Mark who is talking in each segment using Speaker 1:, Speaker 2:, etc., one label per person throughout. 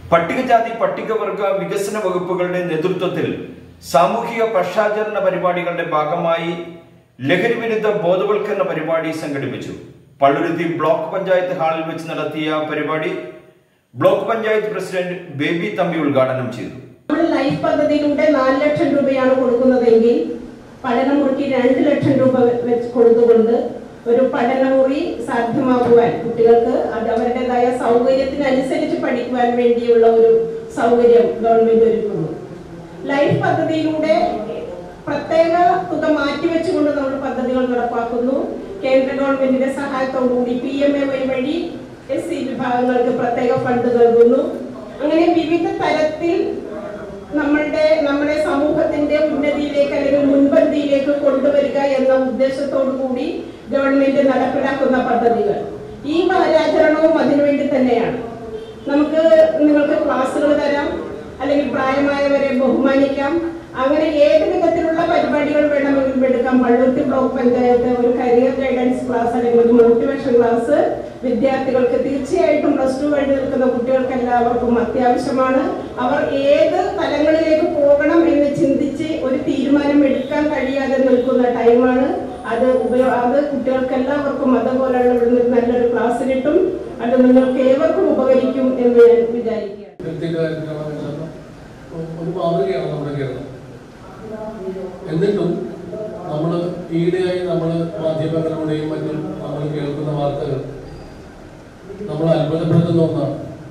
Speaker 1: പട്ടികജാതി പട്ടികവർഗ വികസന വകുപ്പുകളുടെ നേതൃത്വത്തിൽ സാമൂഹിക പക്ഷാചരണ പരിപാടികളുടെ ഭാഗമായി ലഹരി വിരുദ്ധ ബോധവൽക്കരണ പരിപാടി സംഘടിപ്പിച്ചു പള്ളുരുത്തി ബ്ലോക്ക് പഞ്ചായത്ത് ഹാളിൽ വെച്ച് നടത്തിയ പരിപാടി ബ്ലോക്ക് പഞ്ചായത്ത് പ്രസിഡന്റ് ബേബി തമ്പി ഉദ്ഘാടനം ചെയ്തു
Speaker 2: നമ്മൾ ലൈഫ് പദ്ധതിയിലൂടെ നാല് ലക്ഷം രൂപയാണ് കൊടുക്കുന്നതെങ്കിൽ പഠനമുറിക്ക് രണ്ട് ലക്ഷം രൂപ വെച്ച് കൊടുത്തുകൊണ്ട് ഒരു പഠനമുറി സാധ്യമാകുവാൻ കുട്ടികൾക്ക് അത് അവരുടേതായ സൗകര്യത്തിനനുസരിച്ച് പഠിക്കുവാൻ വേണ്ടിയുള്ള ഒരു സൗകര്യം ഗവൺമെന്റ് ഒരുക്കുന്നു ലൈഫ് പദ്ധതിയിലൂടെ പ്രത്യേക തുക മാറ്റിവെച്ചുകൊണ്ട് നമ്മൾ പദ്ധതികൾ നടപ്പാക്കുന്നു കേന്ദ്ര ഗവൺമെന്റിന്റെ സഹായത്തോടുകൂടി പി എം എ വൈ വഴി എസ് സി വിഭാഗങ്ങൾക്ക് പ്രത്യേക ഫണ്ട് നൽകുന്നു അങ്ങനെ വിവിധ തരത്തിൽ നമ്മളുടെ നമ്മുടെ സമൂഹത്തിന്റെ ഉന്നതിയിലേക്ക് അല്ലെങ്കിൽ മുൻപന്തിയിലേക്ക് കൊണ്ടുവരിക എന്ന ഉദ്ദേശത്തോടു കൂടി ഗവൺമെന്റ് നടപ്പിലാക്കുന്ന പദ്ധതികൾ ഈ വാരാചരണവും അതിനുവേണ്ടി തന്നെയാണ് നമുക്ക് നിങ്ങൾക്ക് ക്ലാസ്സുകൾ തരാം അല്ലെങ്കിൽ പ്രായമായവരെ ബഹുമാനിക്കാം അങ്ങനെ ഏത് വിധത്തിലുള്ള പരിപാടികൾ വേണമെങ്കിലും എടുക്കാം പള്ളുരുത്തി ബ്ലോക്ക് പഞ്ചായത്ത് ഒരു കരിയർ ഗൈഡൻസ് ക്ലാസ് അല്ലെങ്കിൽ ഒരു മോട്ടിവേഷൻ ക്ലാസ് വിദ്യാർത്ഥികൾക്ക് തീർച്ചയായിട്ടും പ്ലസ് ടു കഴിഞ്ഞ് നിൽക്കുന്ന കുട്ടികൾക്ക് എല്ലാവർക്കും അത്യാവശ്യമാണ് അവർ ഏത് തലങ്ങളിലേക്ക് പോകണം എന്ന് ചിന്തിച്ച് ഒരു തീരുമാനം എടുക്കാൻ കഴിയാതെ നിൽക്കുന്ന ടൈമാണ് അത് ഉപയോ അത് കുട്ടികൾക്ക് എല്ലാവർക്കും അതുപോലെയുള്ള ഇവിടുന്ന് നല്ലൊരു ക്ലാസ് കിട്ടും അത് നിങ്ങൾക്ക് ഏവർക്കും ഉപകരിക്കും എന്ന് ഞാൻ വിചാരിക്കുകയാണ്
Speaker 3: ഹെൽത്തിന്റെ കാര്യത്തിലാണ് ഒരു മാതൃകയാണ് നമ്മുടെ കേരളം എന്നിട്ടും നമ്മൾ ഈയിടെയായി നമ്മൾ മാധ്യമങ്ങളിലൂടെയും മറ്റും നമ്മൾ കേൾക്കുന്ന വാർത്തകൾ നമ്മൾ അത്ഭുതപ്പെടുത്തുന്ന ഒന്നാണ്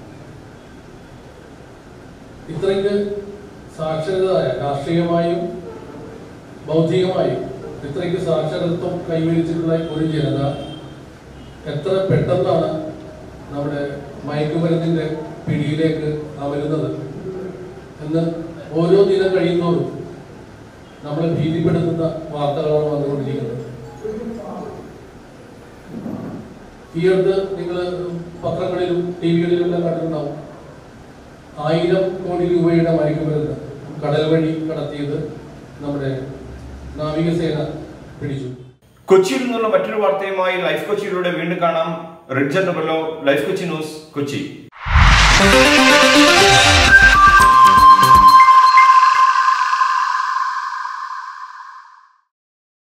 Speaker 3: ഇത്രയ്ക്ക് സാക്ഷരതായ രാഷ്ട്രീയമായും ബൗദ്ധികമായും ഇത്രയ്ക്ക് സാക്ഷരത്വം കൈവരിച്ചിട്ടുള്ള ഒരു ജനത എത്ര പെട്ടെന്നാണ് നമ്മുടെ മയക്കുമരുന്നിന്റെ പിടിയിലേക്ക് അമരുന്നത് എന്ന് ഓരോ ദിനം കഴിയുന്നതോറും നമ്മളെ ഭീതിപ്പെടുത്തുന്ന വാർത്തകളാണ് വന്നുകൊണ്ടിരിക്കുന്നത് ഈ അടുത്ത് നിങ്ങൾ പത്രങ്ങളിലും ടി വികളിലും എല്ലാം കണ്ടിട്ടുണ്ടാവും ആയിരം കോടി രൂപയുടെ മയക്കുമരുന്ന് കടൽ വഴി കടത്തിയത് നമ്മുടെ നാവികസേന പിടിച്ചു
Speaker 1: കൊച്ചിയിൽ നിന്നുള്ള മറ്റൊരു വാർത്തയുമായി ലൈഫ് കൊച്ചിയിലൂടെ വീണ്ടും കാണാം റിഡ്ജൻ ഡബലോ ലൈഫ് കൊച്ചി ന്യൂസ് കൊച്ചി